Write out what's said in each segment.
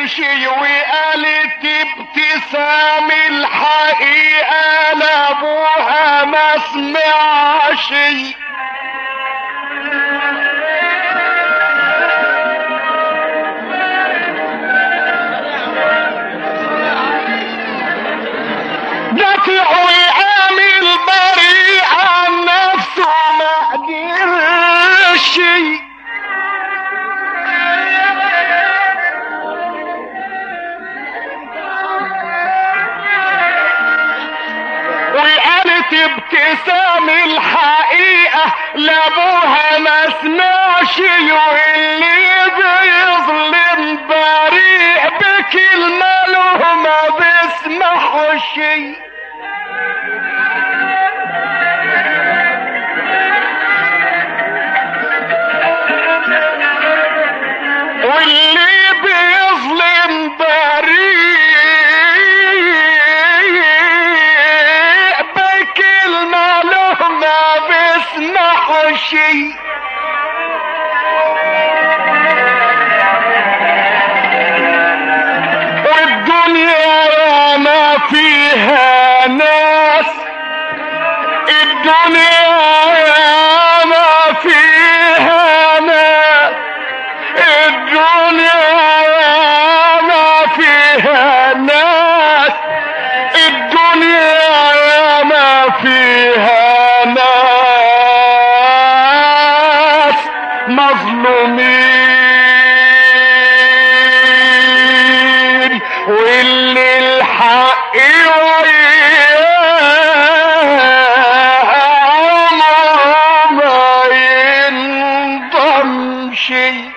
شي وقالت ابتسام الحقيقة لابوها ما سمعش دافع وعامل بريء عن نفسه ما قدرش وقالت ابتسام الحقيقة لابوها ما سمعش واللي بيظلم بريء بكلمة له ما بيسمعش واللي بيظلم بريء بكلمة له ما بيسمعش والدنيا يا ما فيها ناس الدنيا يا ما فيها ناس الدنيا يا ما فيها ناس الدنيا يا ما فيها ناس مظلومين واللي الحق وياه عمره ما ينضم شي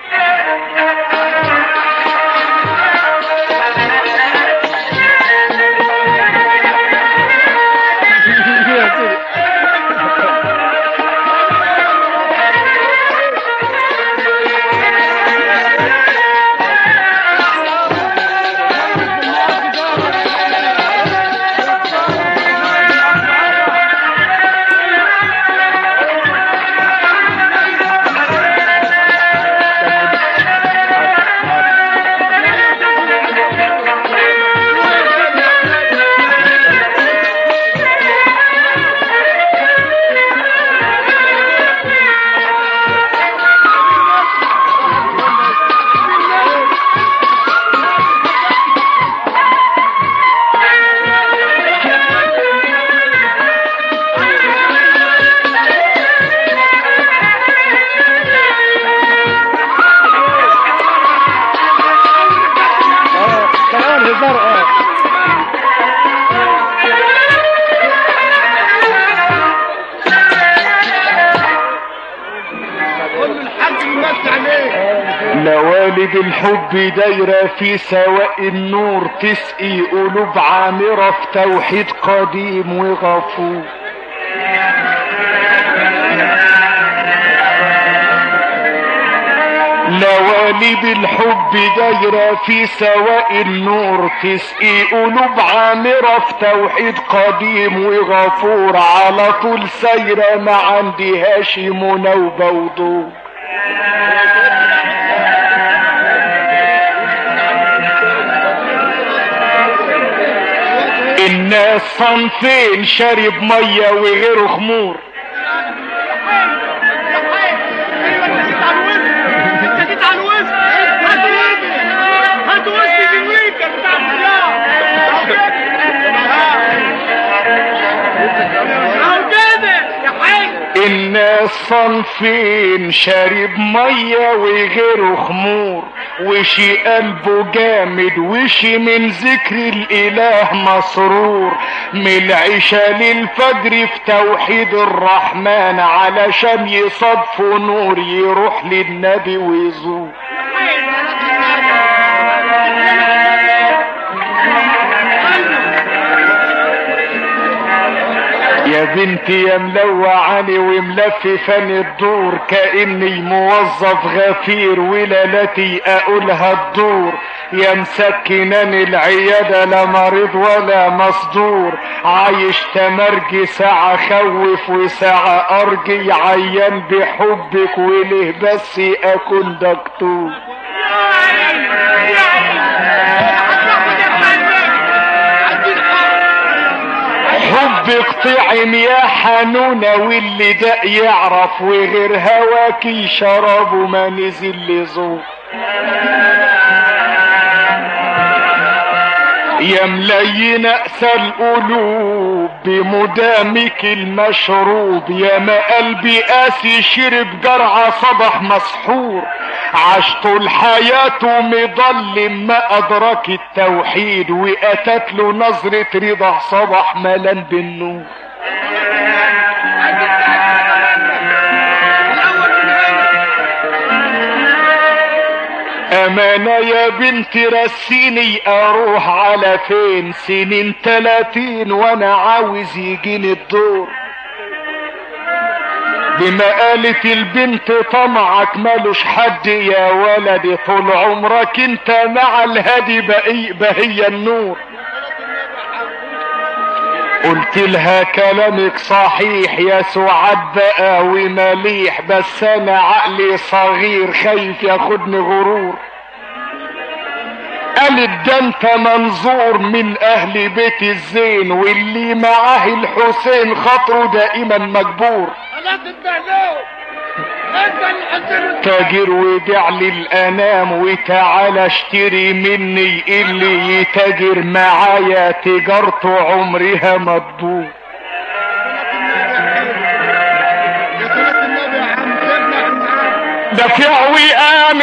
كمان هزار اه قول له الحاج بيمسي عليه لوالد الحب دايرة في سواء النور تسقي قلوب عامرة في توحيد قديم وغفور لوالد الحب دايرة في سواء النور تسقي قلوب عامرة في توحيد قديم وغفور على طول سايرة ما عندهاش مناوبة ودور الناس صنفين شارب مية وغيره خمور الناس صنفين شارب مية وغيره خمور وشي قلبه جامد وشي من ذكر الاله مسرور من العشاء للفجر في توحيد الرحمن علشان يصادفوا نور يروح للنبي ويزور يا بنتي يا ملوعاني وملففاني الدور كاني موظف غفير ولالتي اقولها الدور يا مسكناني العيادة لا مريض ولا مصدور عايش تمرجي ساعة خوف وساعة ارجي عيان بحبك وليه بس اكون دكتور ربك طعم يا حنونة واللي ده يعرف وغير هواكي شراب وما نزل لزور يا ملين أسى القلوب بمدامك المشروب يا ما قلبي قاسي شرب جرعة صبح مسحور عاش طول حياته مضلم ما أدرك التوحيد وأتت له نظرة رضا صبح ملان بالنور أمانة يا بنتي رسيني أروح على فين سنين تلاتين وأنا عاوز يجيني الدور بما قالت البنت طمعك مالوش حد يا ولدي طول عمرك انت مع الهدي بقي بهي النور قلت لها كلامك صحيح يا سعاد بقى ومليح بس انا عقلي صغير خايف ياخدني غرور قالت ده انت منظور من اهل بيت الزين واللي معاه الحسين خاطره دائما مجبور خلاص اتبعناه انت اللي حسنت تاجر وبيع للانام وتعالى اشتري مني اللي يتاجر معايا تجارته عمرها ما تبور يا صلاة النبي يا عم سيبنا عن معاك ده في وئام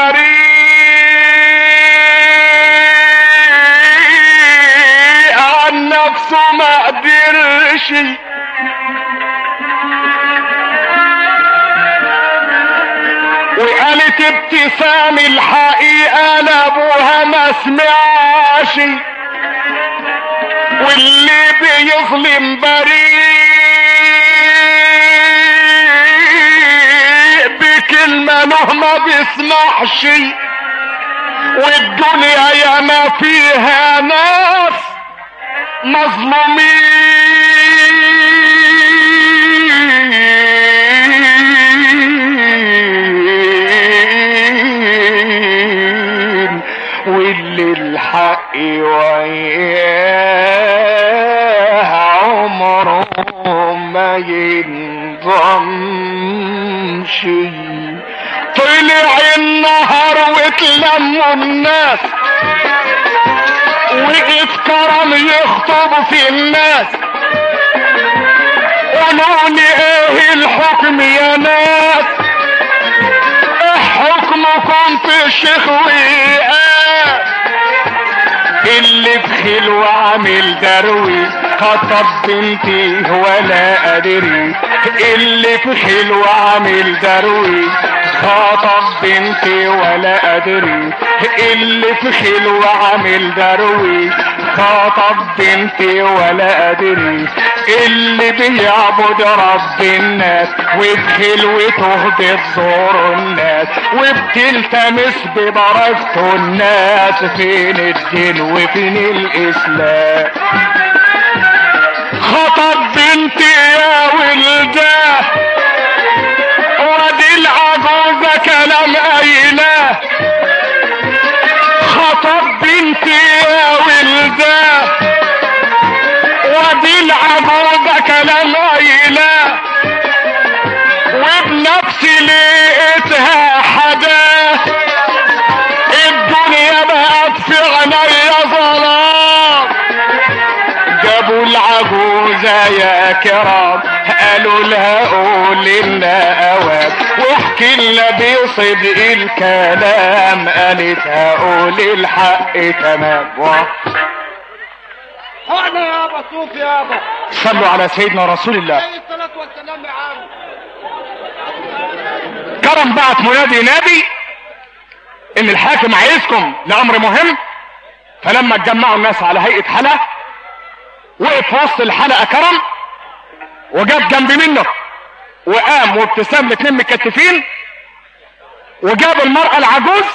البريء عن نفسه ما قدرش وقالت ابتسام الحقيقة لابوها ما سمعش واللي بيظلم بريء بكلمة له ما بيسمعش والدنيا يا ما فيها ناس مظلومين واللي الحق وياه عمره ما ينضمش طلع النهار وتلموا الناس وقف كرم يخطب في الناس قولوا لي ايه الحكم يا ناس ايه حكمكم في الشيخ وقاس اللي بخيل وعامل دروي خطب بنتي ولا ادري اللي بخيل وعامل دروي خطب بنتي ولا ادري اللي بخيل وعامل دروي خطب بنتي ولا ادري اللي بيعبد رب الناس وبخيل وتهبط زور الناس وبتلتمس ببركته الناس فين الدين وفين الاسلام خطب بنتي يا ولده ودي العجوزة كلام قايله خطب بنتي يا ولده ودي العجوزة كلام قايله وبنفسي لقيتها حدا الدنيا بقت في عينيا ظلام جابوا العجوزة يا كرام قالوا لها قول لنا اواب واحكي لنا بصدق الكلام قالت هقول الحق تمام حقنا يابا شوف يابا صلوا على سيدنا رسول الله عليه الصلاة والسلام يا عم كرم بعت منادي نادي ان الحاكم عايزكم لامر مهم فلما اتجمعوا الناس على هيئة حلقة وقف في وسط الحلقة كرم وجاب جنب منه وقام وابتسام الاتنين متكتفين وجاب المرأة العجوز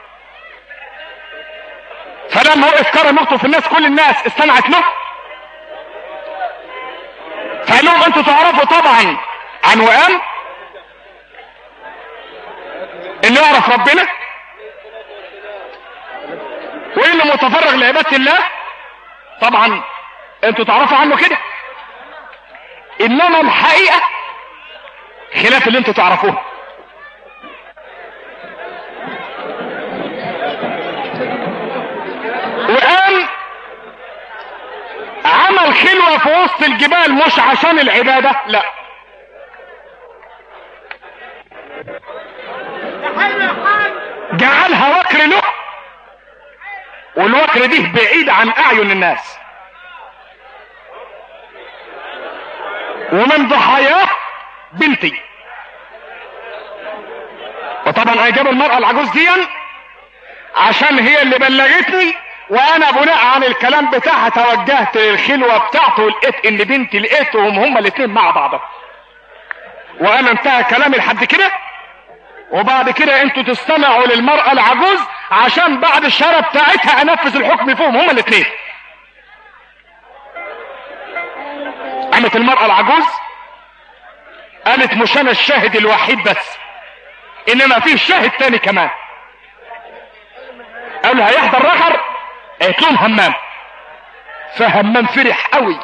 فلما وقف كرم يخطب في الناس كل الناس استمعت له فقال لهم انتوا تعرفوا طبعا عن وقام انه يعرف ربنا وانه متفرغ لعبادة الله طبعا انتوا تعرفوا عنه كده انما الحقيقة خلاف اللي انتوا تعرفوه وقام عمل خلوة في وسط الجبال مش عشان العبادة لا جعلها وكر له والوكر دي بعيد عن اعين الناس ومن ضحاياه بنتي وطبعا انا جاب المرأة العجوز دي عشان هي اللي بلغتني وانا بناء عن الكلام بتاعها توجهت للخلوة بتاعته ولقيت ان بنتي لقيتهم هما الاتنين مع بعض وانا انتهى كلامي لحد كده وبعد كده انتوا تستمعوا للمرأة العجوز عشان بعد الشهادة بتاعتها انفذ الحكم فيهم هما الاتنين قامت المرأة العجوز قالت مش انا الشاهد الوحيد بس انما فيه شاهد تاني كمان قال هيحضر رخر قالت لهم همام فهمام فرح قوي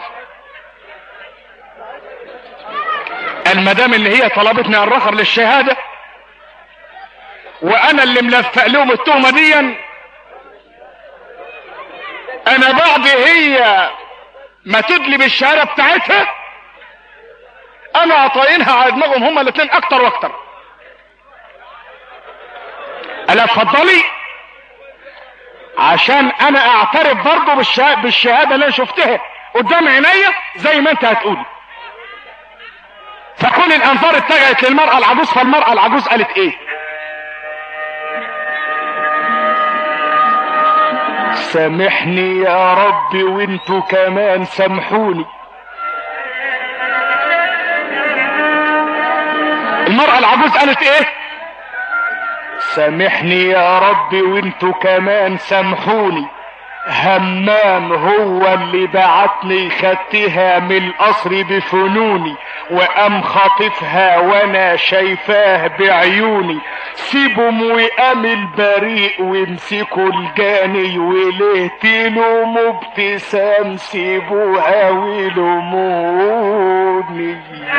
قال ما دام ان هي طلبتني على الرخر للشهاده وانا اللي ملفق لهم التهمه دي انا بعد هي ما تدلي بالشهاده بتاعتها انا اطاينها على دماغهم هما الاثنين اكتر واكتر الا اتفضلي عشان انا اعترف برضه بالشهاده, بالشهادة اللي انا شفتها قدام عينيا زي ما انت هتقولي فكل الانظار اتجهت للمرأة العجوز فالمرأة العجوز قالت ايه سامحني يا رب وانتوا كمان سامحوني المرأة العجوز قالت ايه سامحني يا رب وانتوا كمان سامحوني همام هو اللي بعتني خدتها من القصر بفنوني وقام خاطفها وانا شايفاه بعيوني سيبهم وقام البريء وامسكوا الجاني وليه تلوموا ابتسام سيبوها ولوموني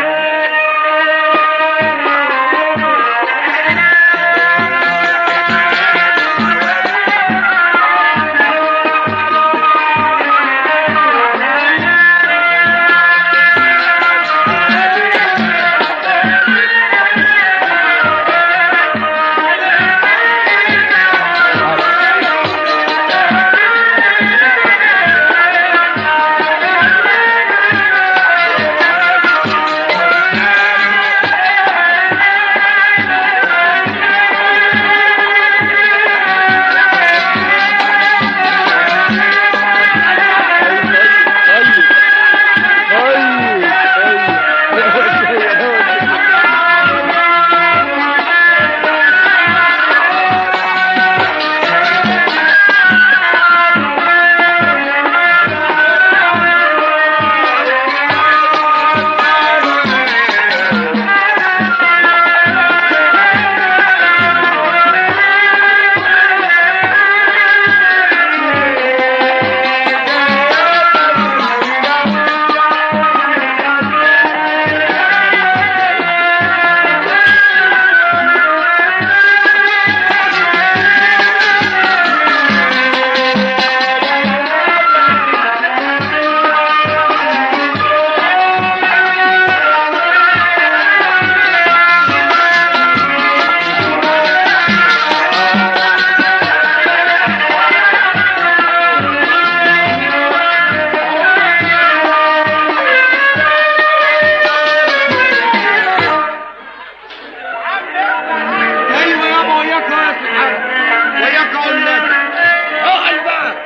ايوه يابا وياك يا سبحان وياك اقول لك اقعد بقى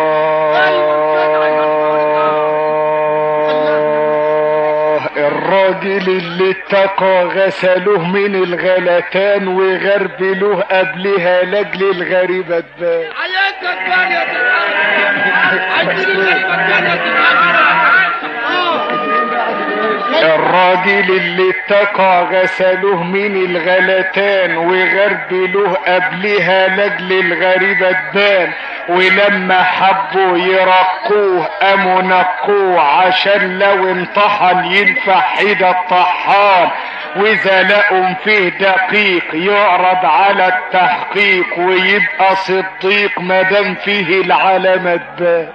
آه الراجل اللي اتقى غسلوه من الغلتان وغربلوه قبلها لاجل الغريبة تبان عينك تبان يا سبحان عايزين الغريبة تبان يا سبحان اه الراجل اللي اتقى غسلوه من الغلتان وغربلوه قبلها لاجل الغريبة تبان ولما حبوا يرقوه قاموا نقوه عشان لو انطحن ينفع حيد الطحان واذا لقوا فيه دقيق يعرض على التحقيق ويبقى صديق مادام فيه العلامة تبان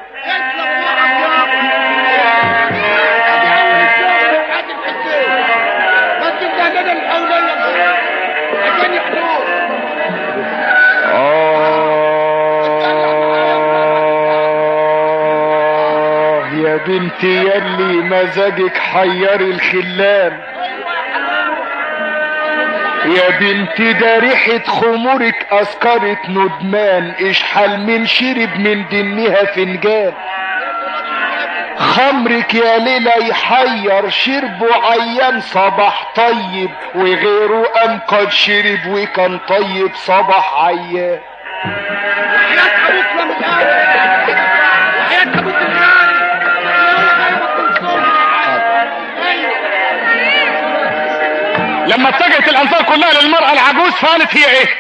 آه يا بنتي يلي مزاجك حير الخلان يا بنتي ده ريحة خمورك أسكرت ندمان اشحال من شرب من دنها فنجان خمرك يا ليلى يحير شربه عيان صباح طيب وغيره قام قد شرب وكان طيب صباح عيان وحياة ابوك لما تعرف وحياة ابوك الغالي لما اتجهت الانظار كلها للمرأة العجوز فقالت هي ايه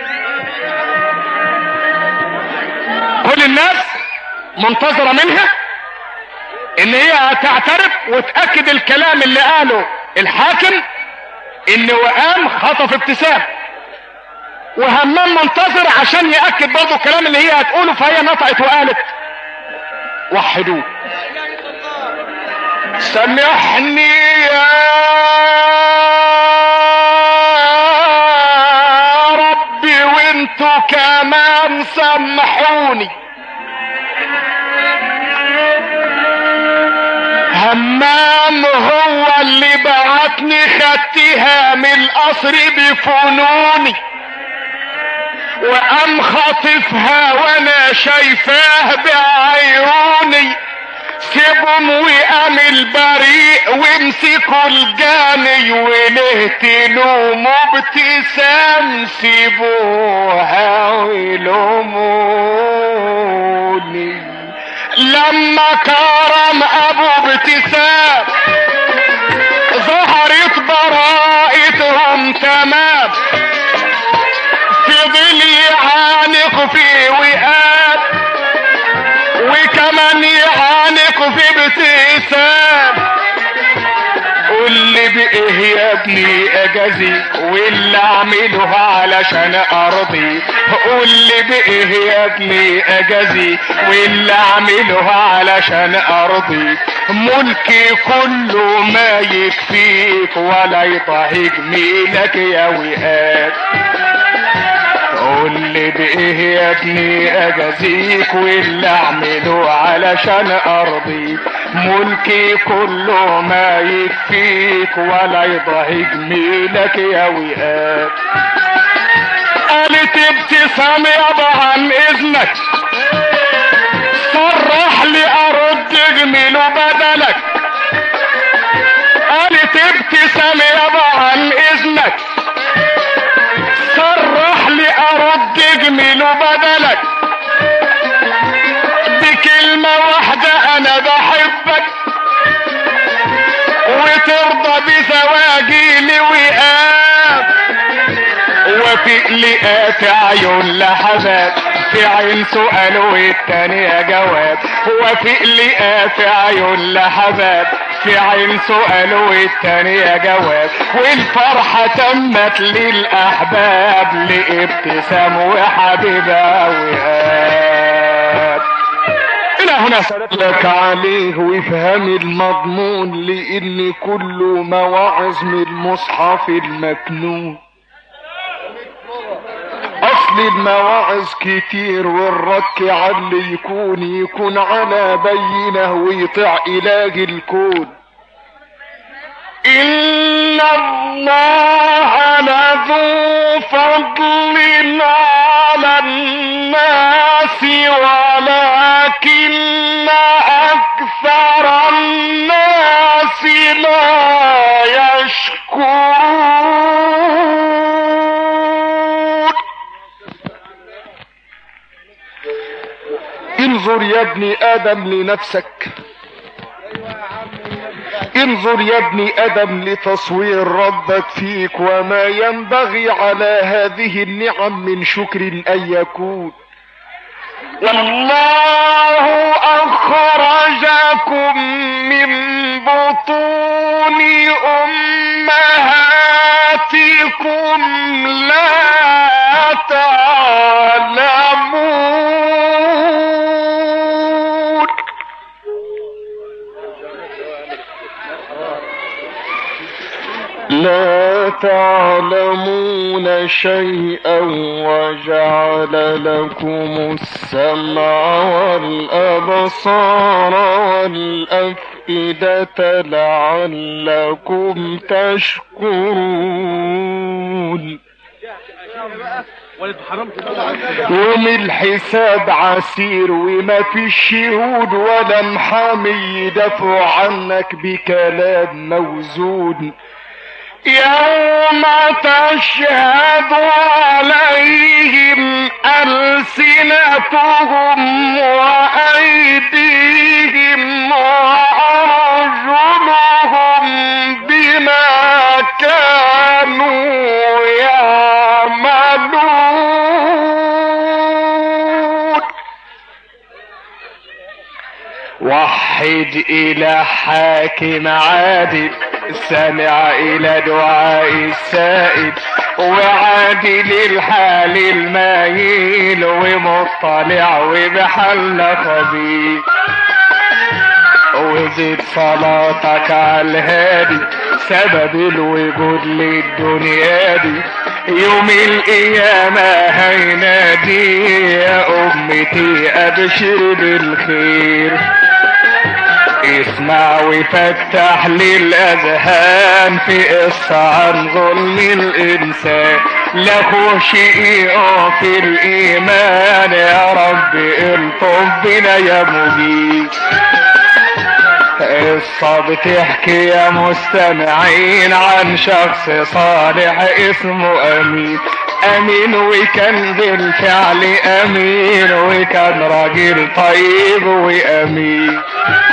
كل الناس منتظرة منها ان هي تعترف وتأكد الكلام اللي قاله الحاكم ان وقام خطف ابتسام وهمام منتظر عشان يأكد برضه الكلام اللي هي هتقوله فهي نطقت وقالت وحدوه سامحني يا ربي وانتوا كمان سامحوني همام هو اللي بعتني خدتها من القصر بفنوني وقام خاطفها وانا شايفاه بعيوني سيبهم وقام البريء وامسكوا الجاني وليه تلوموا ابتسام سيبوها ولوموني لما كرم ابو ابتسام ظهرت براءتهم تمام فضل يعانق في وقات وكمان يعانق في ابتسام قول لي بايه يا ابني اجازي واللي اعمله علشان ارضي قول لي بايه يا ابني اجازي واللي اعمله علشان ارضي ملكي كله ما يكفيك ولا يطهق ميلك يا وقات قول لي بايه يا ابني اجازيك واللي اعمله علشان ارضيك ملكي كله ما يكفيك ولا يضاهي جميلك يا وقات قالت ابتسام يابا عن اذنك صرح لي ارد جميله بدلك قالت ابتسام يابا عن اذنك صرح لي ارد جميله بدلك بكلمة واحدة انا بحبك وترضى بزواجي لوئام وفي لقات عيون لحظات في عين سؤال والتانية جواب وفي لقات عيون لحظات في عين سؤال والتانية جواب والفرحة تمت للأحباب لابتسام وحبيبة وهاب إلى هنا سألت لك عليه وافهم المضمون لأن كل مواعظ من المصحف المكنون اصل المواعظ كتير والرك على اللي يكون يكون على بينه ويطع اله الكون ان الله لذو فضل على الناس ولكن اكثر الناس لا يشكرون انظر يا ابن ادم لنفسك انظر يا ابن ادم لتصوير ربك فيك وما ينبغي على هذه النعم من شكر ان يكون والله اخرجكم من بطون امهاتكم لا تعلمون لا تعلمون شيئا وجعل لكم السمع والأبصار والأفئدة لعلكم تشكرون يوم الحساب عسير وما في الشهود ولا محامي يدافع عنك بكلام موزون يوم تشهد عليهم ألسنتهم وأيديهم وأرجلهم بما كانوا يعملون وحد إلى حاكم عادل سمع إلى دعاء السائل وعادل الحال المايل ومطلع وبحالنا خبير وزد صلاتك على الهادي سبب الوجود للدنيا دي يوم القيامة هينادي يا أمتي أبشر بالخير اسمع وفتح للأذهان في قصة عن ظلم الإنسان له شيء في الإيمان يا رب الطف بنا يا مجيب قصة بتحكي يا مستمعين عن شخص صالح اسمه أمين أمين وكان بالفعل أمين وكان راجل طيب وأمين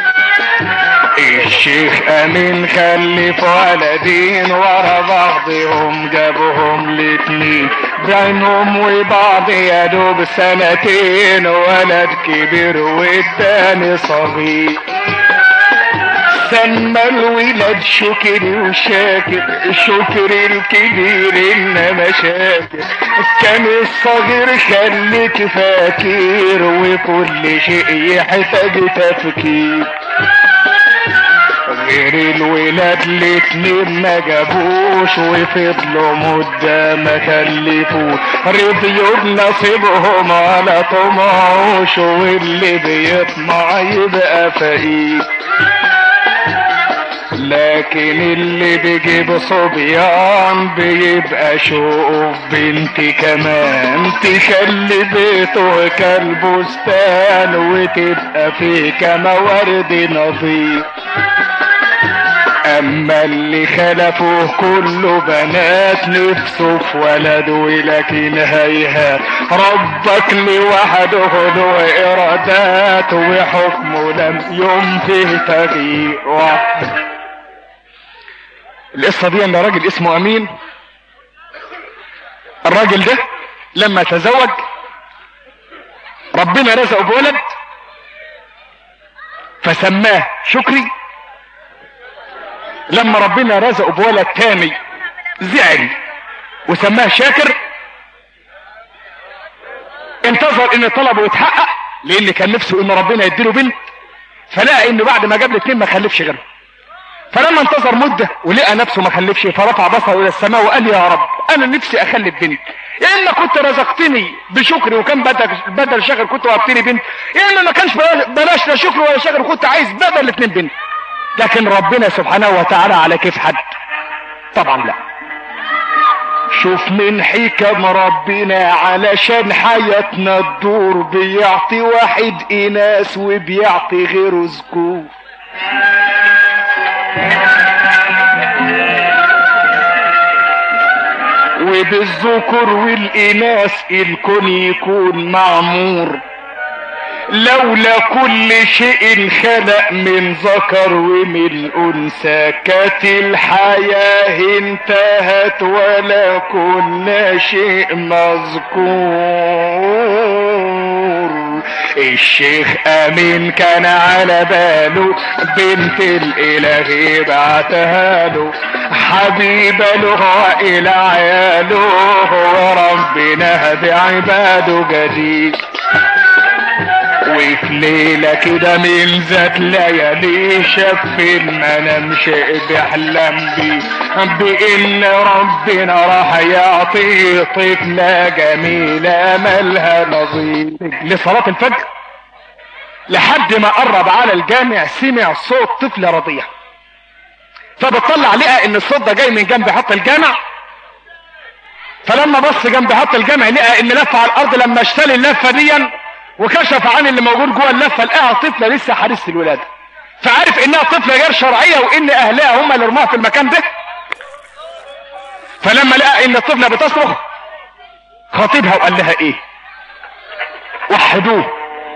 الشيخ امين خلف ولدين ورا بعضهم جابهم الاتنين بينهم وبعض يا دوب سنتين ولد كبير والتاني صغير سمى الولد شكري وشاكر شكر الكبير انما شاكر كان الصغير خليك فاكر وكل شيء يحتاج تفكير غير الولاد الاتنين ما جابوش وفضلوا مدة ما كلفوش رضيوا بنصيبهم ولا طمعوش واللي بيطمع يبقى فقير لكن اللي بيجيب صبيان بيبقى شوف بنتي كمان تخلي بيته كالبستان وتبقى فيه كموارد نظيف اما اللي خلفوه كله بنات نفسه في ولد ولكن هيهات ربك لوحده له ارادات وحكمه لم يوم فيه تغيير واحد القصة دي ان راجل اسمه امين الراجل ده لما تزوج ربنا رزقه بولد فسماه شكري لما ربنا رزقه بولد تاني زعل وسماه شاكر انتظر ان طلبه يتحقق لان كان نفسه ان ربنا يديله بنت فلقى انه بعد ما جاب الاثنين ما خلفش غيره فلما انتظر مدة ولقى نفسه ما خلفش فرفع بصره الى السماء وقال يا رب انا نفسي اخلف بنت يا اما كنت رزقتني بشكر وكان بدل بدل شكر كنت وهبتني بنت يا اما ما كانش بلاش لا شكر ولا شكر كنت عايز بدل الاثنين بنت لكن ربنا سبحانه وتعالى على كيف حد طبعا لا شوف من حكم ربنا علشان حياتنا تدور بيعطي واحد اناث وبيعطي غيره ذكور وبالذكر والإناث الكون يكون معمور لولا كل شيء خلق من ذكر ومن انثى كانت الحياة انتهت ولا كنا شيء مذكور الشيخ امين كان على باله بنت الاله بعتها له حبيبه له والى عياله وربنا بعباده جديد وفي ليلة كده من ذات ليالي شاف في المنام شيء بيحلم بيه بإن ربنا راح يعطيه طفلة جميلة مالها نظير لصلاة الفجر لحد ما قرب على الجامع سمع صوت طفلة رضيع فبتطلع لقى ان الصوت ده جاي من جنب حط الجامع فلما بص جنب حط الجامع لقى ان لف على الارض لما اشتري اللفه دي وكشف عن اللي موجود جوه اللفه لقاها طفله لسه حديثه الولاده فعرف انها طفله غير شرعيه وان اهلها هم اللي رماها في المكان ده فلما لقى ان الطفله بتصرخ خاطبها وقال لها ايه وحدوه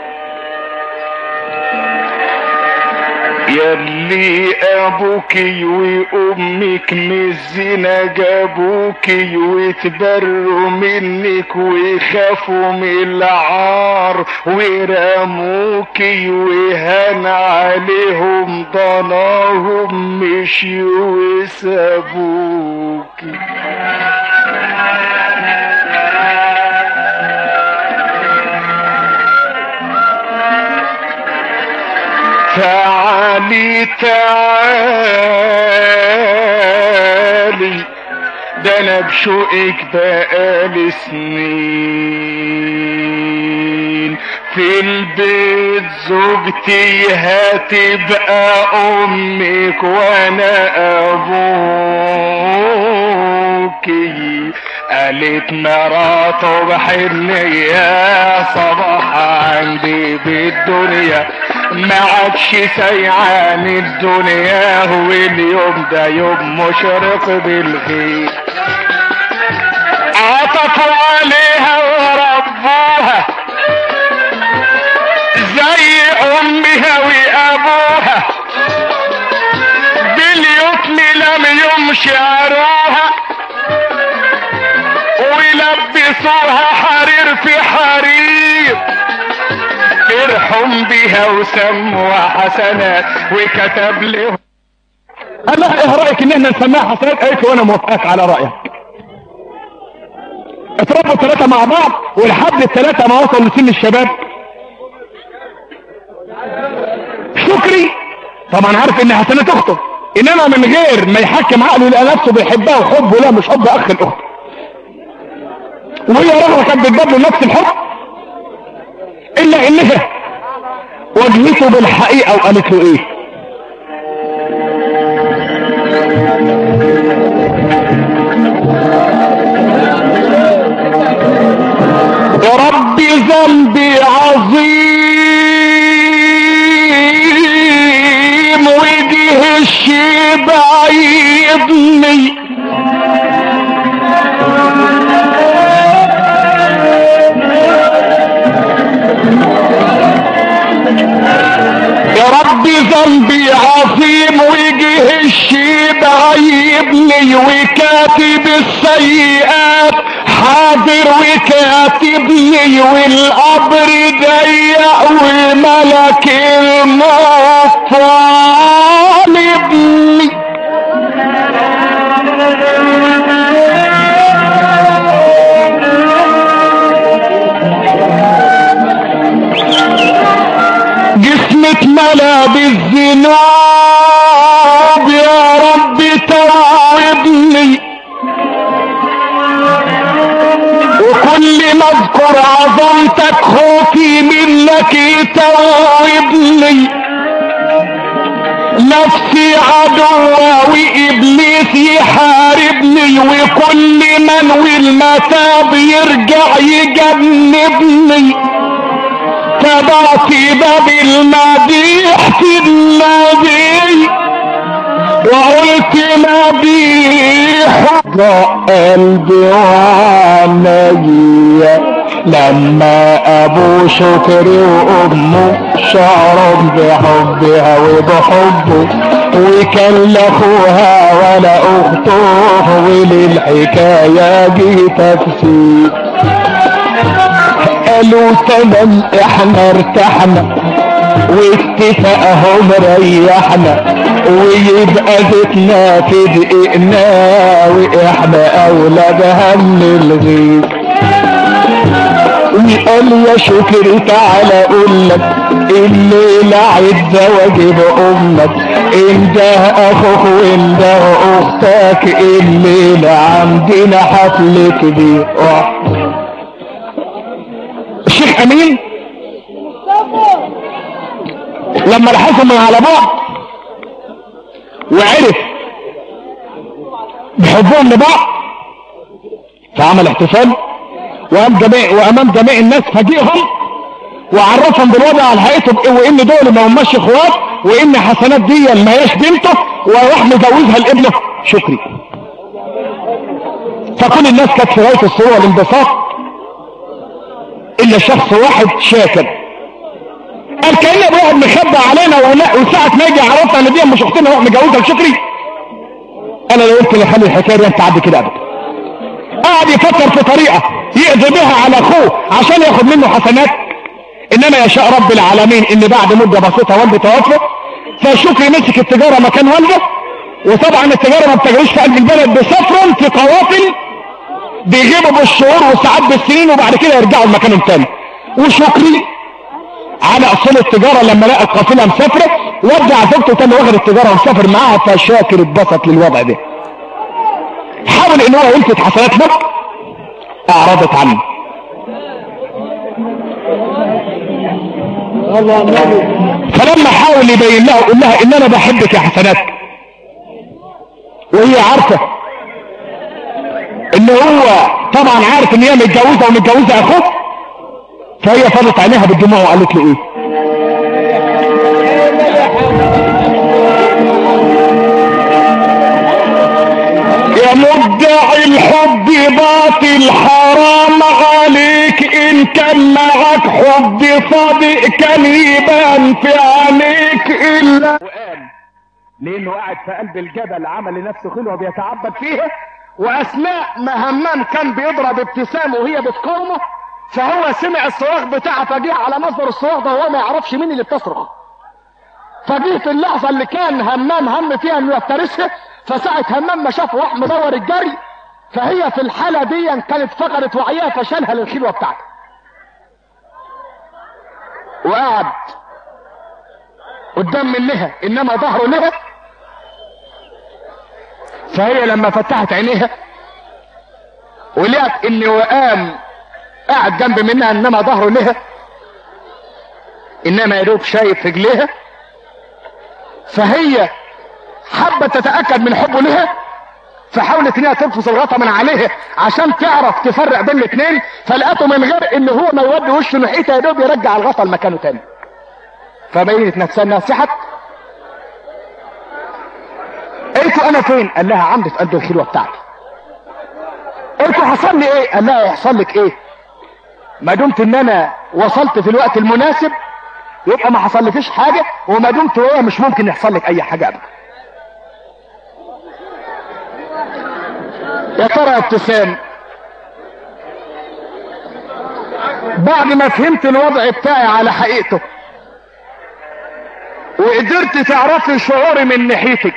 يلي ابوك وامك من الزنا جابوك وتبروا منك ويخافوا من العار ورموك وهان عليهم ضناهم مشيوا وسابوك تعالي تعالي ده انا بشوقك بقالي سنين في البيت زوجتي هتبقى امك وانا ابوكي قالت مراته بحنية صباح عندي بالدنيا ما عادش سيعان الدنيا واليوم ده يوم مشرق بالخير عطفوا عليها وربوها زي امها وابوها باليتم لم يمشعروها ويلبسوها حرير في حرير فرحهم بها وسموا حسنات وكتب لهم قال لها ايه رايك ان احنا نسميها حسنات قالت له وانا موافقك على رايك اتربوا الثلاثه مع بعض ولحد الثلاثه ما وصلوا لسن الشباب شكري طبعا عارف ان حسنات اخته انما من غير ما يحكم عقله يلاقي نفسه بيحبها وحبه لا مش حب اخ الاخت وهي رغم كانت بتبادله نفس الحب الا انها واجهته بالحقيقه وقالت له ايه وربي ذنبي عظيم وجه الشيبة يبني يا ربي ذنبي عظيم وجه الشيب عيبني وكاتب السيئات حاضر وكاتبني والقبر ضيق وملك الموت طالبني جسمي اتملى بالذنوب يا رب توعبني وكل ما اذكر عظمتك خوفي منك توعبني نفسي عدوة وإبليس يحاربني وكل من والمتاب يرجع يجنبني تبعت باب المديح في النبي وقلت مديح قلبي وعينيا لما ابو شكري وامه شعروا بحبها وبحبه وكان لاخوها ولا اخته وللحكايه جه تفسير قالوا تمام احنا ارتحنا واتفاقهم ريحنا ويبقى زيتنا في دقيقنا واحنا اولادها من الغيب وقال يا شكري تعالى اقول لك الليلة عد واجب امك ان ده اخوك وان ده اختك الليلة عندنا حفل كبير الشيخ امين لما الحسن من على بعض وعرف بحبهم لبعض فعمل احتفال وقام جميع وامام جميع الناس فاجئهم وعرفهم بالوضع على حقيقته وان دول ما هماش اخوات وان حسنات دي ما هياش بنته وراح مجوزها لابنه شكري فكل الناس كانت في غايه السرور والانبساط الا شخص واحد شاكر قال كان ابو واحد مخبى علينا ولا- وساعه ما يجي عرفنا ان دي مش اختنا روح مجوزها لشكري انا لو قلت لخلي الحكايه دي تعدي كده ابدا قاعد يفكر في طريقه يقضي بها على اخوه عشان ياخد منه حسنات انما يشاء رب العالمين ان بعد مده بسيطه والده توفى فشكري مسك التجاره مكان والده وطبعا التجاره ما بتجريش في قلب البلد بسفر في قوافل بيجيبوا بالشهور وساعات بالسنين وبعد كده يرجعوا لمكانهم تاني وشكري على اصول التجاره لما لقى القافله مسافره ودع زوجته تاني واخد التجاره ومسافر معاها فشاكر اتبسط للوضع ده حاول ان هو يلفت حسنات مكة اعرضت عنه فلما حاول يبين لها ويقول لها ان انا بحبك يا حسنات وهي عارفه ان هو طبعا عارف ان هي متجوزه ومتجوزه اخوه فهي فضت عينيها بالدموع وقالت له ايه يا مدعي الحب باطل حرام عليك ان كان معك حب صادق كان يبان في عينيك الا وقام لانه قاعد في قلب الجبل عمل لنفسه خلوه بيتعبد فيها واثناء ما همام كان بيضرب ابتسامه وهي بتقاومه فهو سمع الصراخ بتاعها فجه على مصدر الصراخ ده وهو ما يعرفش مين اللي بتصرخ فجه في اللحظة اللي كان همام هم فيها انه يفترسها فساعة همام ما شافه راح مدور الجري فهي في الحالة دي كانت فقدت وعيها فشالها للخلوة بتاعته وقعد قدام منها انما ظهره لها فهي لما فتحت عينيها ولقت ان وقام قاعد جنب منها انما ظهره لها انما يا دوب شايف رجليها فهي حبت تتاكد من حبه لها فحاولت انها تنفس الغطا من عليها عشان تعرف تفرق بين الاثنين فلقته من غير ان هو ما يودي وشه ناحيتها يا دوب يرجع الغطا لمكانه تاني فبينت نفسها انها صحت قلت له انا فين قال لها عندي في قلب الخلوه بتاعتي قلت له حصل لي ايه قال لها يحصل لك ايه ما دمت ان انا وصلت في الوقت المناسب يبقى ما حصلكيش حاجه وما دمت وهي مش ممكن يحصل لك اي حاجه ابدا يا ترى يا ابتسام بعد ما فهمت الوضع بتاعي على حقيقته وقدرت تعرفي شعوري من ناحيتك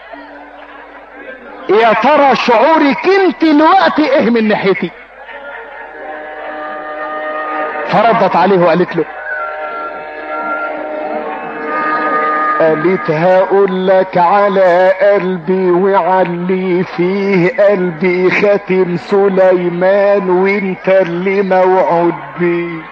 يا ترى شعورك انت دلوقتي ايه من ناحيتي فردت عليه وقالت له قالت هقول لك على قلبي وعلي فيه قلبي خاتم سليمان وانت اللي موعود بيه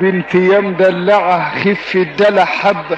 بنت يا مدلعة خف الدلع حبة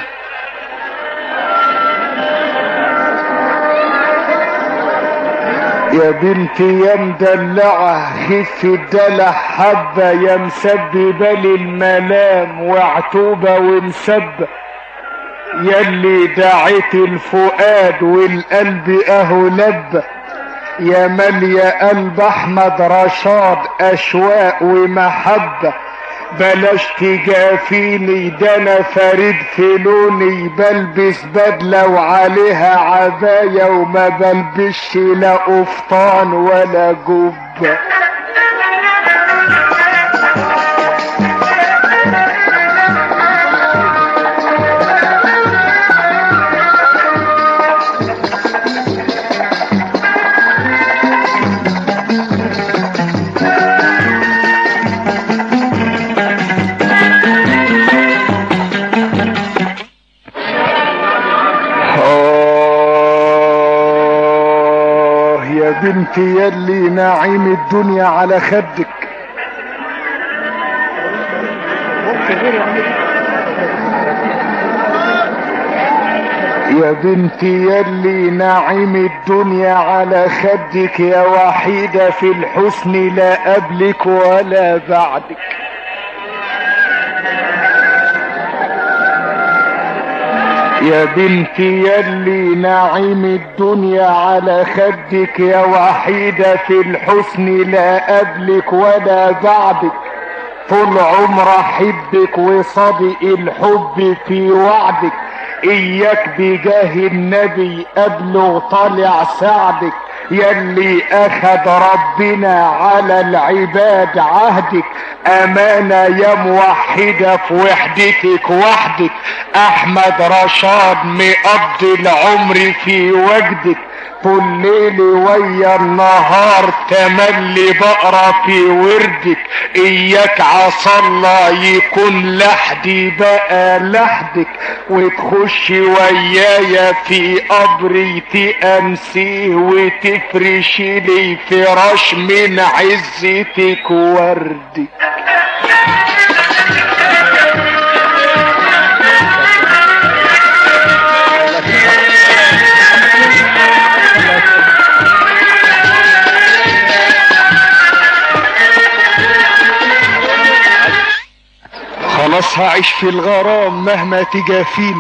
يا بنتي يا مدلعة خف الدلع حبة يا مسببة للملام وعتوبة ومسبة يلي دعيت الفؤاد والقلب اهو لبه يا مالية قلب احمد رشاد اشواق ومحبة بلاش تجافيني ده انا فريد في لوني بلبس بدلة وعليها عباية وما بلبسش لا قفطان ولا جبة آه يا بنتي يلي نعيم الدنيا على خدك يا بنتي يلي نعيم الدنيا على خدك يا وحيدة في الحسن لا قبلك ولا بعدك يا بنتي يلي نعيم الدنيا على خدك يا وحيدة في الحسن لا قبلك ولا بعدك طول عمر احبك وصدق الحب في وعدك اياك بجاه النبي ابلغ طالع سعدك يلي اخد ربنا على العباد عهدك امانة يا موحدة في وحدتك وحدك احمد رشاد مقضي العمر في وجدك طول ليلي ويا النهار تملي بقرا في وردك اياك عسى الله يكون لحدي بقى لحدك وتخش ويايا في قبري تأنسيه وتفرشي لي فراش من عزتك وردك خلاص هعيش في الغرام مهما تجافيني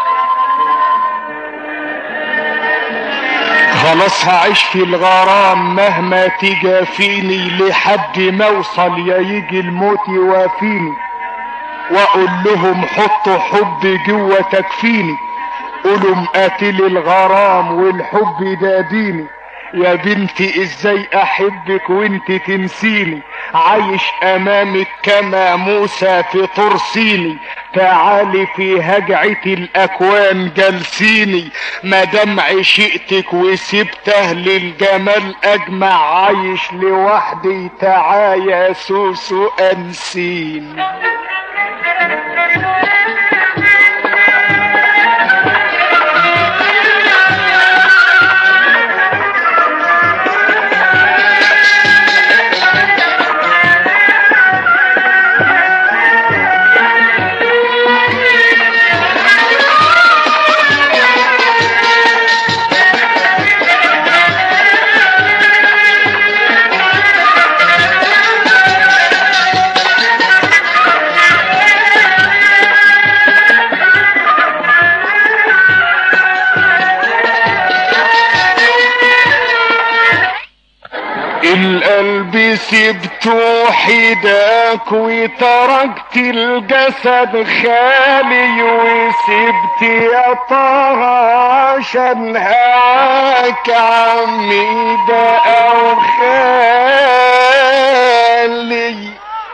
خلاص هعيش في الغرام مهما تجافيني لحد ما اوصل يا يجي الموت يوافيني واقول لهم حطوا حب جوه تكفيني قولوا مقاتل الغرام والحب ده ديني يا بنتي ازاي احبك وانت تنسيني عايش امامك كما موسى في طرسيني تعالي في هجعة الاكوان جلسيني مادام عشقتك وسبته للجمال اجمع عايش لوحدي تعايا سوسو انسيني القلب سبته حداك وتركت الجسد خالي وسبت يا طه عشان هاك عمي بقى وخالي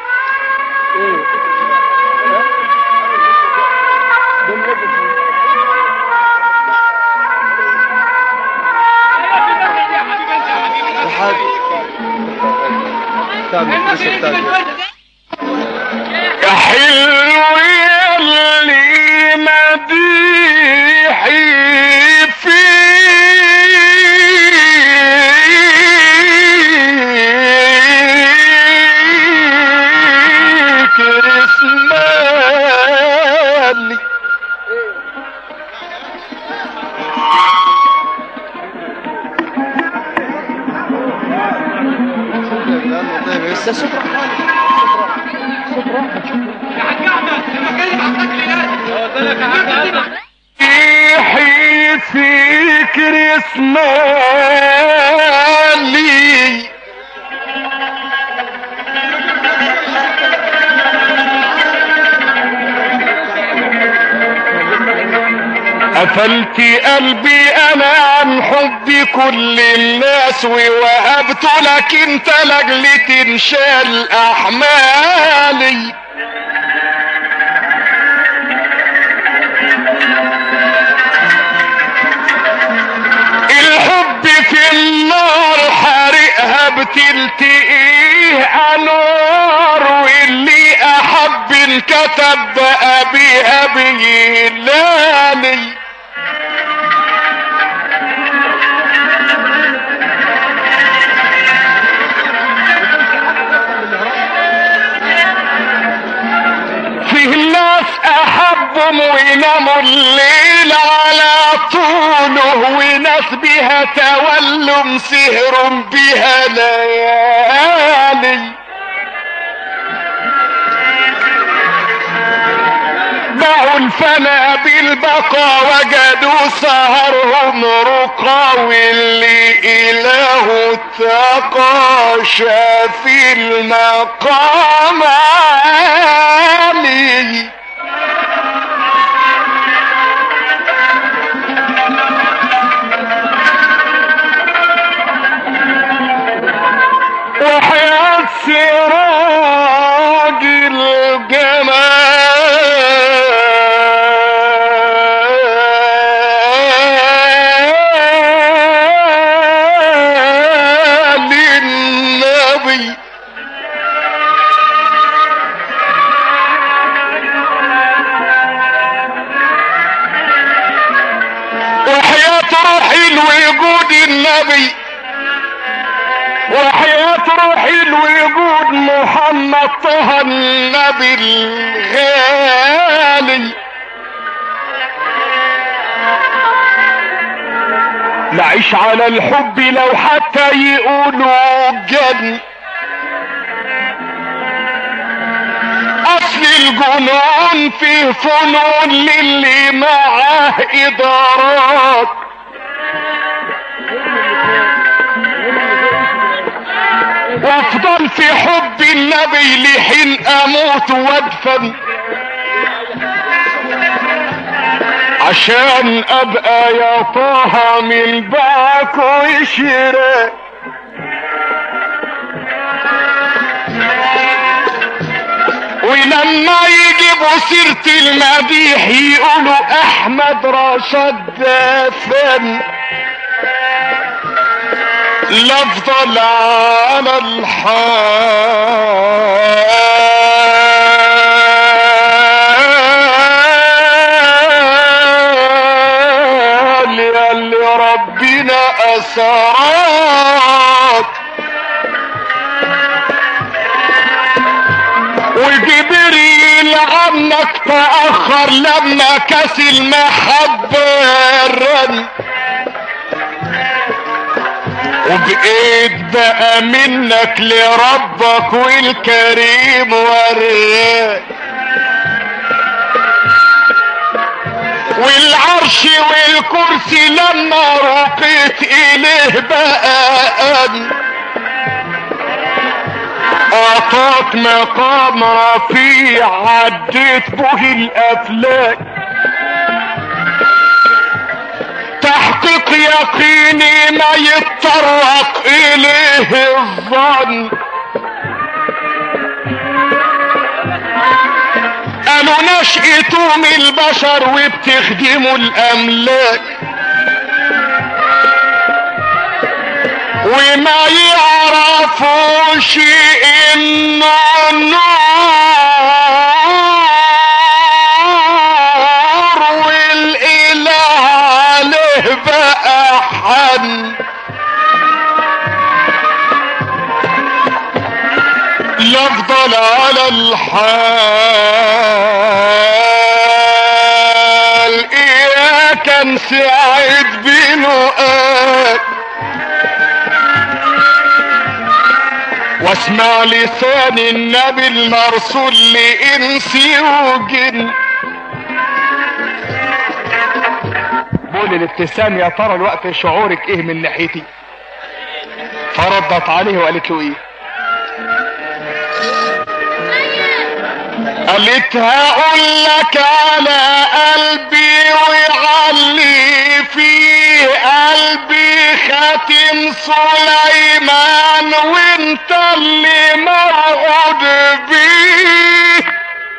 يا حلو يلي مديحي فيك اسمك بالك يا حاج أحمد. ريحي فكر اسمالي قفلت قلبي انا عن حب كل الناس ووهبت لك انت لاجل تنشال احمالي الحب في النار حرقها بتلتقيه انوار واللي احب انكتب بقى بيها بيلاني فيه ناس احبهم ويناموا الليل على طوله وناس بها تولم سهر بها ليالي باعوا الفنا بالبقى وجدوا سهرهم رقى واللي إله اتقى شاف المقام عالي وحياة سراج الجمال النبي وحياة روحي الوجود النبي وحياة روحي الوجود محمد طه النبي الغالي نعيش على الحب لو حتى يقولوا جن اصل الجنون فيه فنون للي معاه ادارات وافضل في حب النبي لحين اموت وادفن عشان ابقى يا طه من باك وشراك ولما يجيبوا سيرة المديح يقولوا احمد رشد دافن لفظ على الحال يا اللي ربنا أسرات وجبريل عنك تأخر لما كاس المحبة رن وبقيت بقى منك لربك والكريم وراك والعرش والكرسي لما رقيت اليه بقى أن اعطاك مقام رفيع عديت به الافلاك تحقيق يقيني ما يتطرق اليه الظن قالوا نشأتهم البشر وبتخدموا الاملاك وما يعرفوش انه نور والاله عليه بقى حن يفضل على الحال اياك انسعد بنؤاك واسمع لسان النبي المرسول لانسي وجن طوال الابتسام يا ترى الوقت شعورك ايه من ناحيتي فردت عليه وقالت له ايه قالت هقول لك على قلبي ويعلي في قلبي خاتم سليمان وانت اللي موعود بيه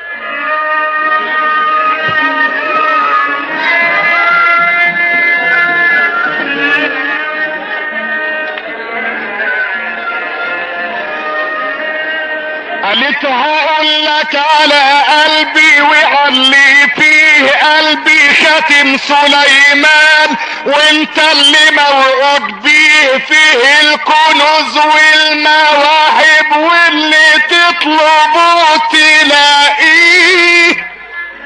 قالت هقول لك على قلبي وعلي فيه قلبي خاتم سليمان وانت اللي موعود بيه فيه الكنوز والمواهب واللي تطلبه تلاقيه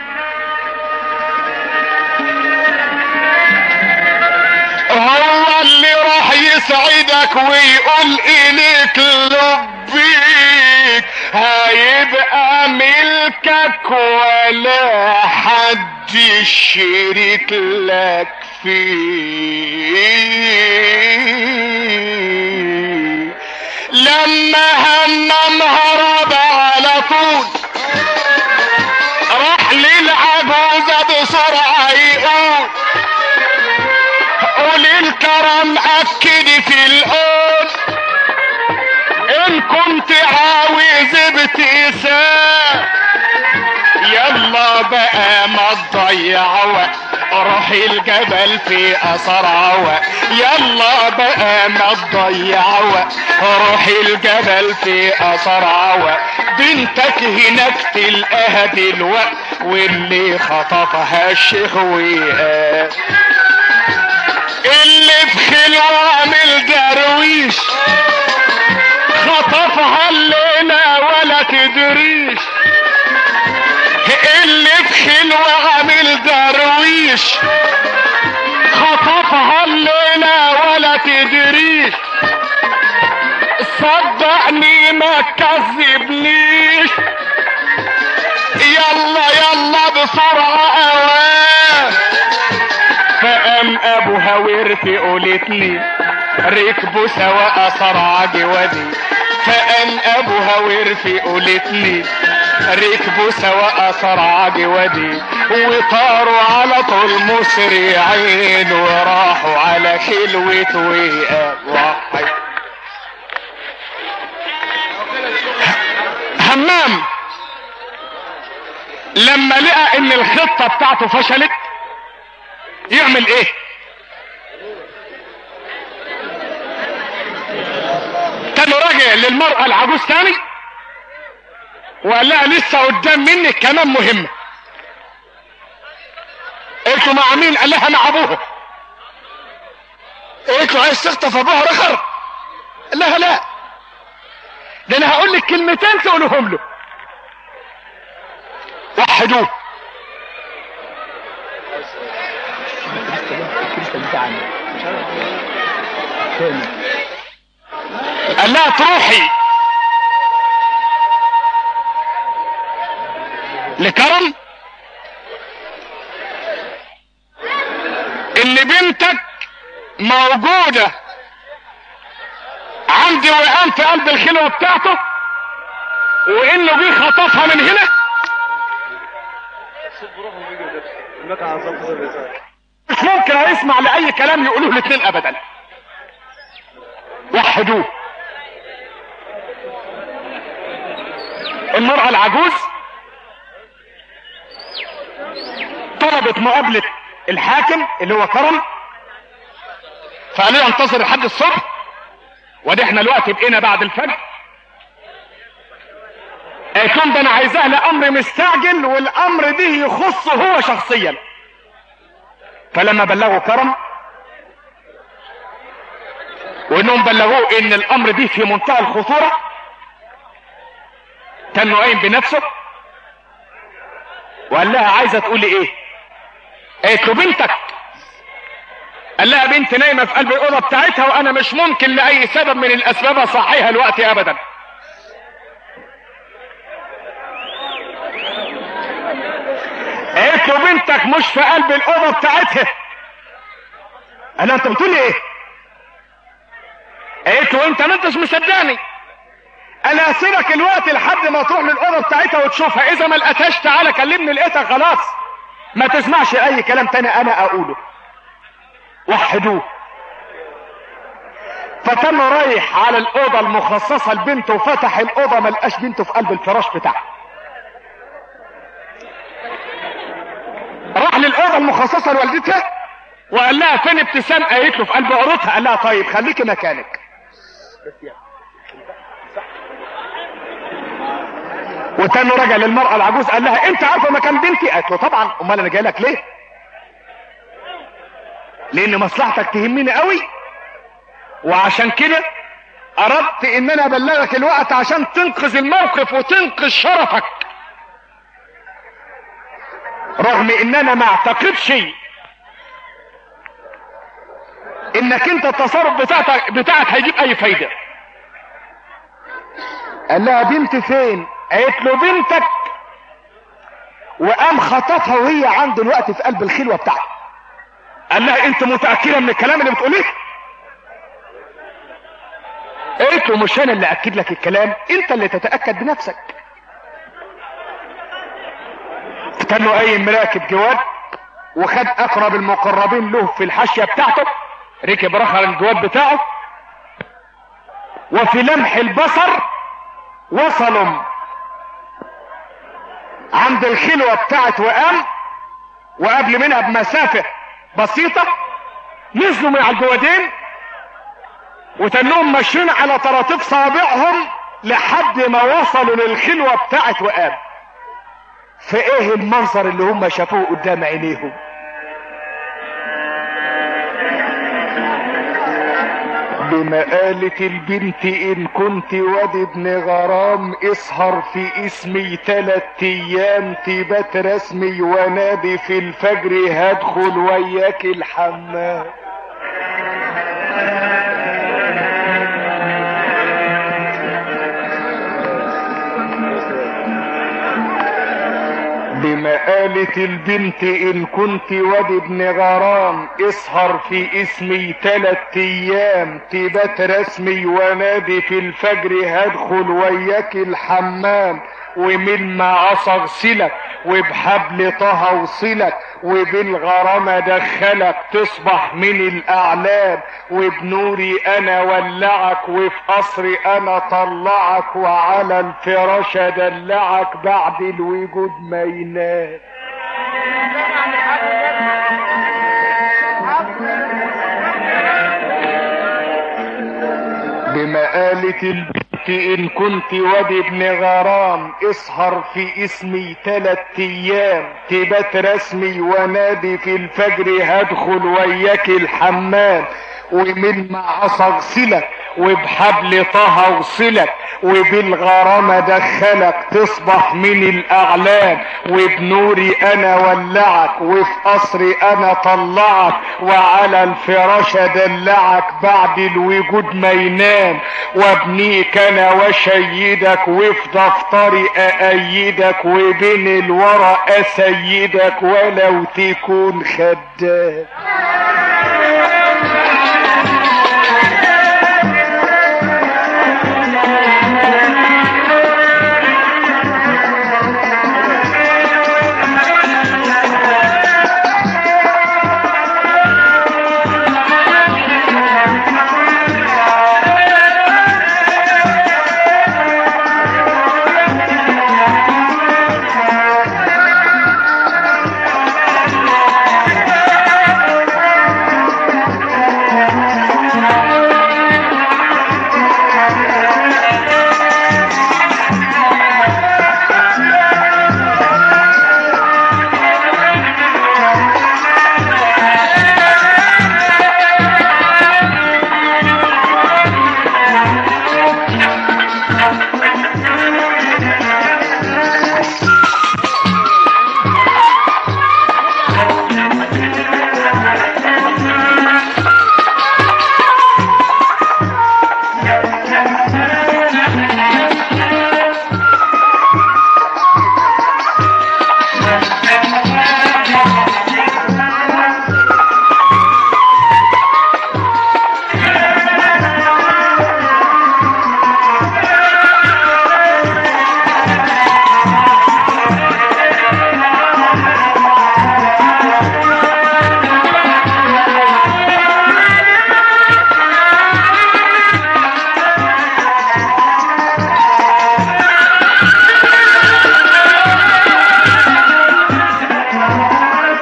هو اللي راح يسعدك ويقول إليك لبيك هيبقى ملكك ولا حد يشرك لك فيه لما همم هرب على طول راح للعجوزة بسرعة يقول قول الكرم اكد في القول ان كنت عاوز ابتسام يلا بقى ما تضيع وقت روح الجبل في اثر عوق يلا بقى ما تضيع وقت روح الجبل في اثر عوق بنتك هناك تلقاها دلوقت واللي خطفها الشيخ وقال اللي في خلوة عامل درويش خطفها الليلة ولا تدريش اللي في خلوة عامل درويش خطفها الليلة ولا تدريش صدقني ما تكذبنيش يلا يلا بسرعة اوان فقام ابوها ورثي قولتني ركبوا سوا صرع جوادي فقام ابوها ورثي قولتني ركبوا سوا صرع جوادي وطاروا على طول مسرعين وراحوا على خلوة وقام همام لما لقى ان الخطة بتاعته فشلت يعمل ايه كان راجع للمرأة العجوز تاني وقال لها لسه قدام منك كمان مهمة قلت له مع مين قال لها مع ابوها قلت له عايز تخطف ابوها رخر قال لها لا ده انا هقول لك كلمتين تقولهم له وحدوه قال لها تروحي لكرم ان بنتك موجودة عندي وقام في قلب الخلوة بتاعته وانه جه خطفها من هنا مش ممكن هيسمع لاي كلام يقولوه الاثنين ابدا وحدوه المرأة العجوز طلبت مقابلة الحاكم اللي هو كرم فقال له انتظر لحد الصبح وادي احنا دلوقتي بقينا بعد الفجر قالت لهم ده انا عايزاه لامر مستعجل والامر ده يخصه هو شخصيا فلما بلغوا كرم وانهم بلغوه ان الامر ده في منتهى الخطورة كان نعيم بنفسه وقال لها عايزة تقولي ايه قالت له بنتك قال لها بنت نايمة في قلب الأوضة بتاعتها وأنا مش ممكن لأي سبب من الأسباب أصحيها الوقت أبدا قالت له بنتك مش في قلب الأوضة بتاعتها قال لها انت بتقول ايه قالت له انت ما انتش مصدقني انا هسيبك الوقت لحد ما تروح للاوضه بتاعتها وتشوفها اذا ما لقيتهاش تعالى كلمني لقيتها خلاص ما تسمعش اي كلام تاني انا اقوله وحدوه فتم رايح على الاوضه المخصصه لبنته وفتح الاوضه ما لقاش بنته في قلب الفراش بتاعها راح للاوضه المخصصه لوالدتها وقال لها فين ابتسام قالت له في قلب عروتها قال لها طيب خليكي مكانك وتاني رجع للمرأة العجوز قال لها انت عارفة مكان بنتي قالت له طبعا امال انا جاي لك ليه لان مصلحتك تهمني قوي وعشان كده اردت ان انا ابلغك الوقت عشان تنقذ الموقف وتنقذ شرفك رغم ان انا ما اعتقدش انك انت التصرف بتاعتك بتاعك هيجيب اي فايدة قال لها بنت فين قالت له بنتك وقام خطفها وهي عنده الوقت في قلب الخلوة بتاعته قال لها انت متأكدة من الكلام اللي بتقوليه قالت له مش انا اللي اكد لك الكلام انت اللي تتأكد بنفسك كان له اي مراكب جواد وخد اقرب المقربين له في الحاشية بتاعته ركب رخر الجواد بتاعه وفي لمح البصر وصلوا عند الخلوة بتاعت وقام وقبل منها بمسافة بسيطة نزلوا من على الجوادين وتنهم ماشيين على طراطيف صوابعهم لحد ما وصلوا للخلوة بتاعت وقام فايه المنظر اللي هم شافوه قدام عينيهم بمقالة البنت ان كنت واد ابن غرام اسهر في اسمي تلات ايام تبات رسمي ونادي في الفجر هدخل وياك الحمام بمقالة البنت ان كنت واد ابن غرام اسهر في اسمي تلات ايام تبات رسمي ونادي في الفجر هدخل وياك الحمام ومن ما عصا اغسلك وبحبل طه وصلك وبالغرام ادخلك تصبح من الاعلام وبنوري انا ولعك وفي قصري انا طلعك وعلى الفراش ادلعك بعد الوجود ما ينام بمقالة البنت ان كنت واد ابن غرام اسهر في اسمي تلات ايام تبات رسمي ونادي في الفجر هدخل وياك الحمام ومن معصى اغسلك وبحبل طه اوصلك وبالغرام ادخلك تصبح من الاعلام وبنوري انا ولعك وفي قصري انا طلعك وعلى الفراش ادلعك بعد الوجود ما ينام وابنيك انا وشيدك وفي دفتري اايدك وبين الورى اسيدك ولو تكون خدام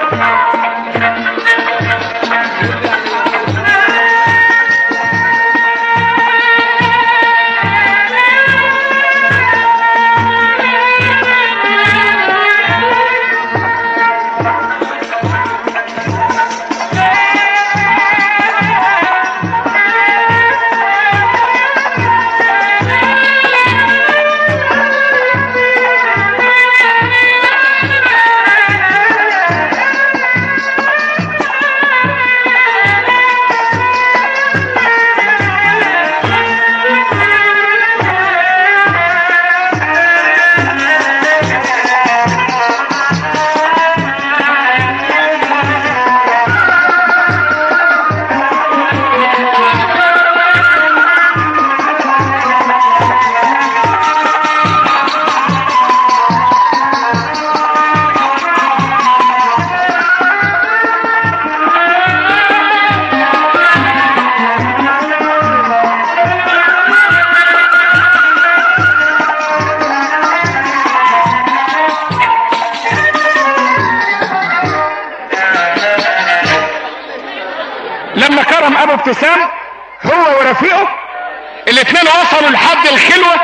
لما كرم ابو ابتسام هو ورفيقه الاثنين وصلوا لحد الخلوة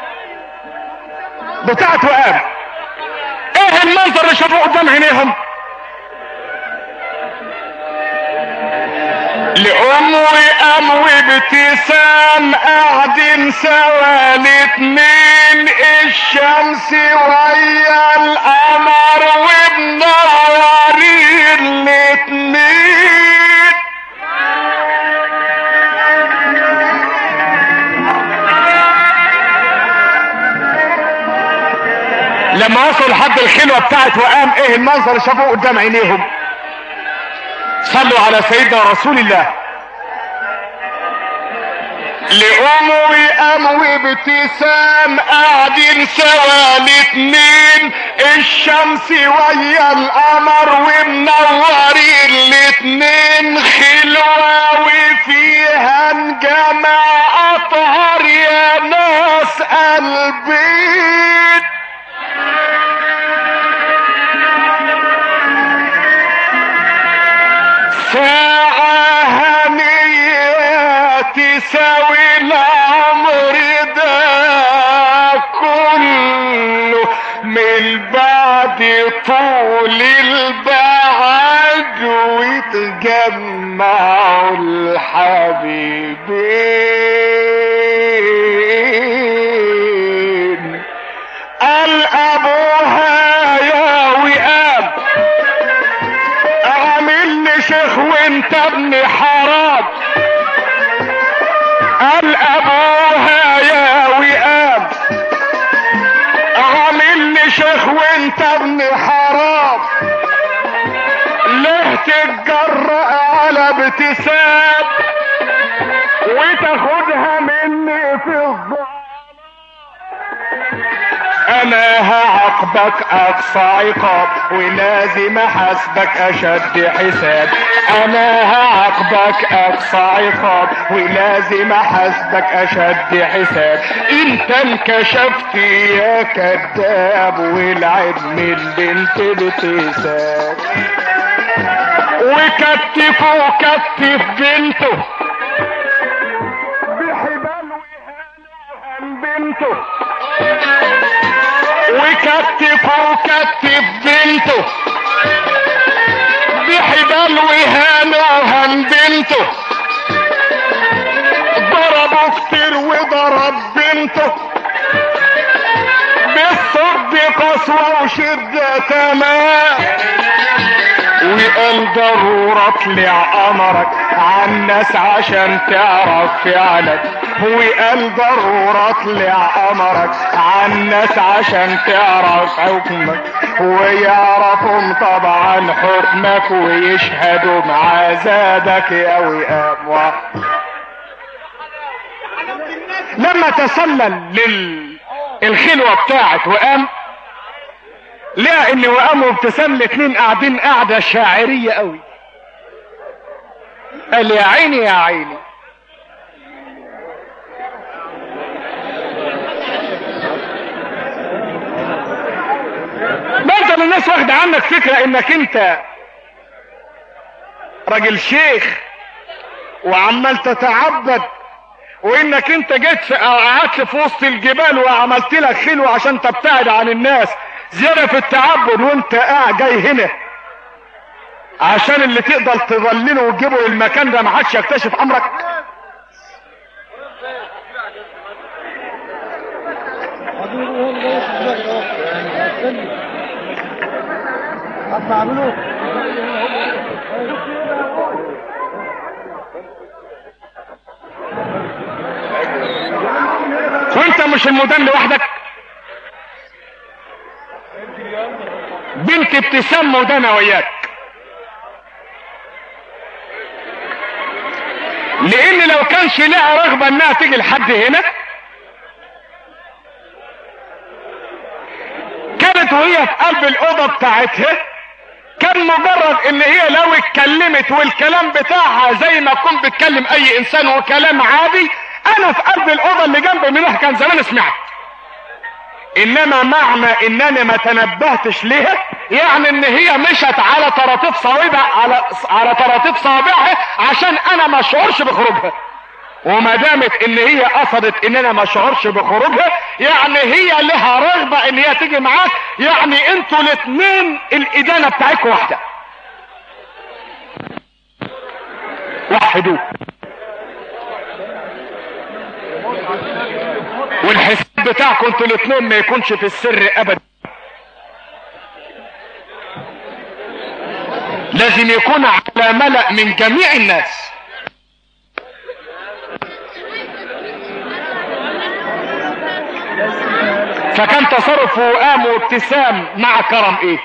بتاعت وقام ايه المنظر اللي شافوه قدام عينيهم لأم وأم وابتسام قاعدين سوا الاتنين الشمس ويا القمر ومنورين الاتنين لما وصلوا لحد الخلوة بتاعت وقام ايه المنظر اللي شافوه قدام عينيهم صلوا على سيدنا رسول الله لأم وأم وابتسام قاعدين سوا الاتنين الشمس ويا القمر ومنورين الاتنين خلوة وفيها نجمع أطهر يا ناس قلبين ساعة هنية تساوي العمر ده كله من بعد طول البعد ويتجمعوا الحبيبين قال ابوها يا وئام عامل لي شيخ وانت ابن حرام قال ابوها يا وئام عامل لي شيخ وانت ابن حرام ليه تتجرأ على ابتسام وتاخدها مني في الظلم انا هعاقبك اقصى عقاب ولازم احاسبك اشد حساب انا هعاقبك اقصى عقاب ولازم احاسبك اشد حساب انت انكشفت يا كذاب والعلم البنت بتساب وكتف وكتف بنته بحبال وهان بنته وكتف وكتف بنته بحبال وهان وهان بنته ضربوا كتير وضرب بنته بالصد قسوة وشدة تمام وقال ضرورة اطلع امرك عالناس عشان تعرف فعلك وقال ضرورة اطلع امرك عالناس عشان تعرف حكمك ويعرفهم طبعا حكمك ويشهدوا مع زادك يا وئام واحد لما تسلل للخلوة بتاعت وقام لقى ان وقام وابتسام الاتنين قاعدين قاعدة شاعرية قوي قال يا عيني يا عيني برضه الناس واخدة عنك فكرة انك انت راجل شيخ وعمال تتعبد وانك انت جيت في قعدت في وسط الجبال وعملت لك خلوه عشان تبتعد عن الناس زياده في التعبد وانت قاعد جاي هنا عشان اللي تقدر تظلله وتجيبه للمكان ده ما حدش يكتشف امرك وانت مش المدن لوحدك بنت ابتسام مدنة وياك لان لو كانش لها رغبة انها تيجي لحد هنا كانت وهي في قلب الاوضة بتاعتها كان مجرد ان هي لو اتكلمت والكلام بتاعها زي ما كنت بتكلم اي انسان وكلام عادي انا في قلب الاوضه اللي جنب منها كان زمان سمعت انما معنى انني ما تنبهتش ليها يعني ان هي مشت على طراطيف صوابع على على طراطيف صوابعها عشان انا ما اشعرش بخروجها وما دامت ان هي قصدت ان انا ما اشعرش بخروجها يعني هي لها رغبه ان هي تيجي معاك يعني انتوا الاثنين الادانه بتاعتكم واحده وحدوه والحساب بتاعكم انتوا الاثنين ما يكونش في السر ابدا لازم يكون على ملأ من جميع الناس فكان تصرف وقام وابتسام مع كرم ايه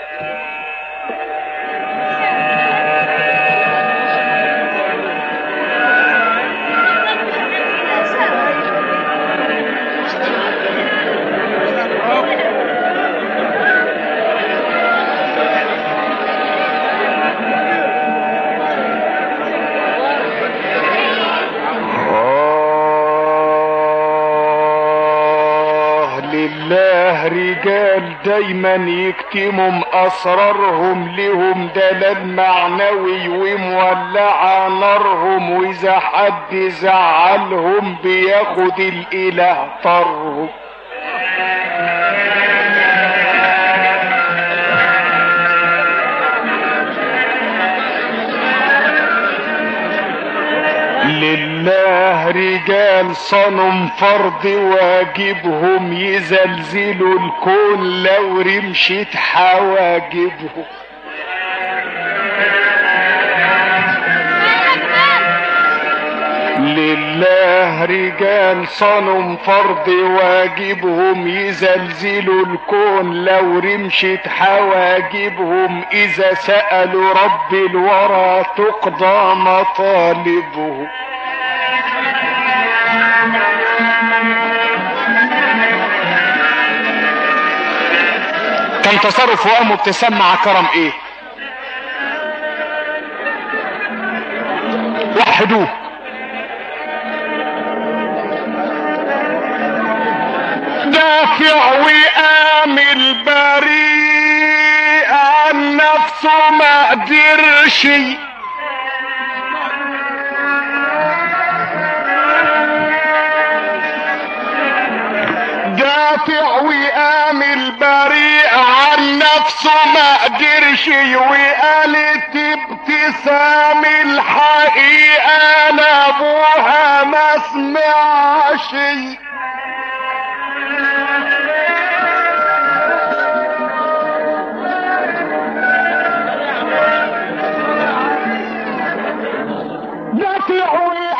آه لله رجال دايما يكتموا اسرارهم لهم دلال معنوي ومولعة نارهم واذا حد زعلهم بياخد الاله طرهم لله رجال صنم فرض واجبهم يزلزلوا الكون لو رمشت حواجبهم لله رجال صنم فرض واجبهم يزلزلوا الكون لو رمشت حواجبهم اذا سألوا رب الورى تقضى مطالبهم كان تصرف وقام ابتسام مع كرم ايه وحدوه دافع وقام البريء عن نفسه ما قدرش دافع وقام البريء عن نفسه ما قدرش وقالت ابتسام الحقيقة لابوها ما سمعش دافع